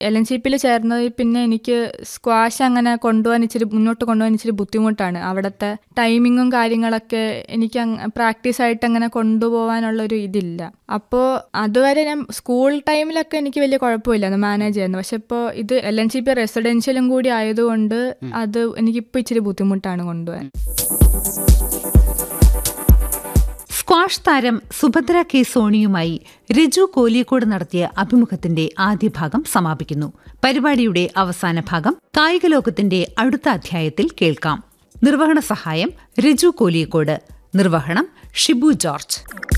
L N C പിയിൽ ചേർന്നതിൽ പിന്നെ എനിക്ക് സ്ക്വാഷ് അങ്ങനെ കൊണ്ടുപോകാൻ ഇച്ചിരി മുന്നോട്ട് കൊണ്ടുപോകാൻ ഇച്ചിരി ബുദ്ധിമുട്ടാണ് അവിടുത്തെ ടൈമിങ്ങും കാര്യങ്ങളൊക്കെ എനിക്ക് പ്രാക്ടീസ് ആയിട്ട് അങ്ങനെ കൊണ്ടുപോകാനുള്ള ഒരു ഇതില്ല അപ്പോൾ അതുവരെ ഞാൻ സ്കൂൾ ടൈമിലൊക്കെ എനിക്ക് വലിയ കുഴപ്പമില്ല മാനേജ് ചെയ്യുന്നത് പക്ഷെ ഇപ്പോൾ ഇത് എൽ എൻ സി പി റെസിഡൻഷ്യലും കൂടി ആയതുകൊണ്ട് അത് എനിക്കിപ്പോൾ ഇച്ചിരി ബുദ്ധിമുട്ടാണ് കൊണ്ടുപോകാൻ സ്ക്വാഷ് താരം സുഭദ്ര കെ സോണിയുമായി രജു കോലിയക്കോട് നടത്തിയ അഭിമുഖത്തിന്റെ ആദ്യ ഭാഗം സമാപിക്കുന്നു പരിപാടിയുടെ അവസാന ഭാഗം കായിക ലോകത്തിന്റെ അടുത്ത അധ്യായത്തിൽ കേൾക്കാം നിർവഹണ സഹായം രജു കോലിയക്കോട് നിർവഹണം ഷിബു ജോർജ്